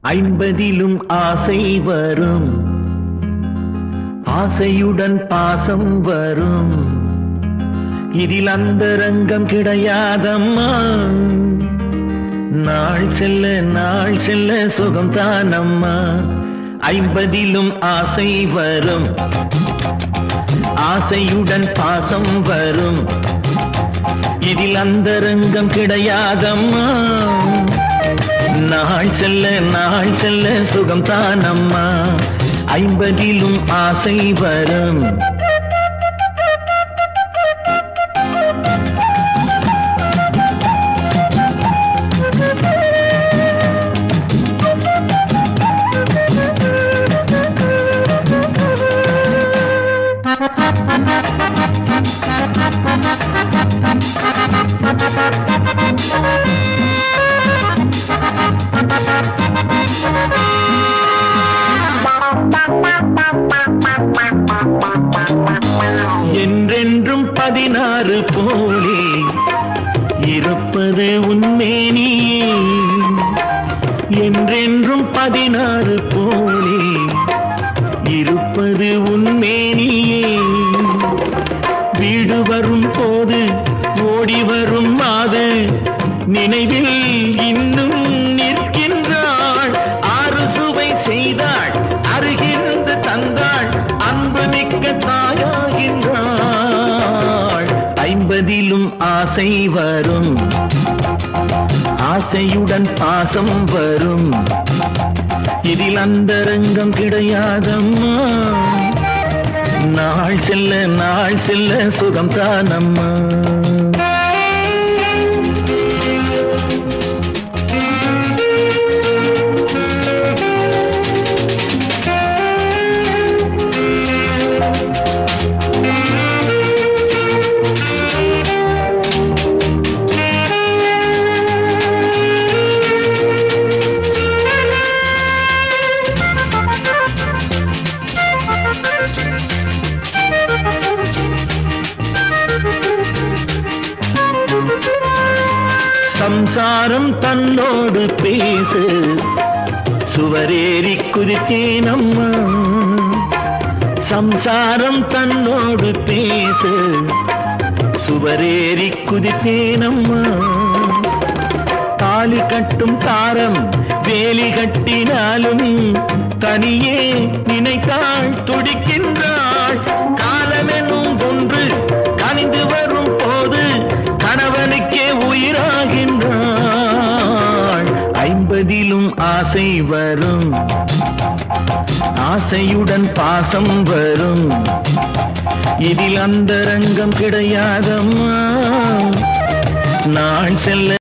ஐம்பதிலும் ஆசை வரும் ஆசையுடன் பாசம் வரும் இதில் அந்த ரங்கம் கிடையாதம்மா நாள் செல்ல நாள் செல்ல சுகம் தானம்மா ஐம்பதிலும் ஆசை வரும் ஆசையுடன் பாசம் வரும் இதில் அந்த ரங்கம் கிடையாதம்மா நாள் செல்ல நாள் செல்ல சுகம் தானம்மா ஐம்பதிலும் ஆசை வரும் என்றென்றும் பதினாறு போலே இருப்பது உண்மேனியே என்றென்றும் பதினாறு போலே இருப்பது உண்மேனியே வீடு வரும் போது ஓடி வரும் மாது நினைவில் இன்னும் நிற்கின்றாள் ஆறு சுவை செய்தாள் அருகிருந்து தந்தாள் அன்பு மிக்க தாயாகின்றாள் ஐம்பதிலும் ஆசை வரும் ஆசையுடன் பாசம் வரும் இதில் அந்த ரங்கம் கிடையாதம்மா நாள் செல்ல நாள் செல்ல சுகம் தானம்மா சம்சாரம் தன்னோடு பேசு சுவரேறி குதித்தேன் அம்மா சம்சாரம் தன்னோடு பேசு சுவரேறி குதித்தேன் அம்மா தாலி கட்டும் தாரம் வேலி கட்டினாலும் தனியே நினைத்தாள் துடிக்கின்றாள் காலமெனும் ஒன்று கனிந்து வரும் போது கணவனுக்கே உயிராகின்றாள் ஐம்பதிலும் ஆசை வரும் ஆசையுடன் பாசம் வரும் இதில் அந்த ரங்கம் கிடையாதம்மா நாள் செல்ல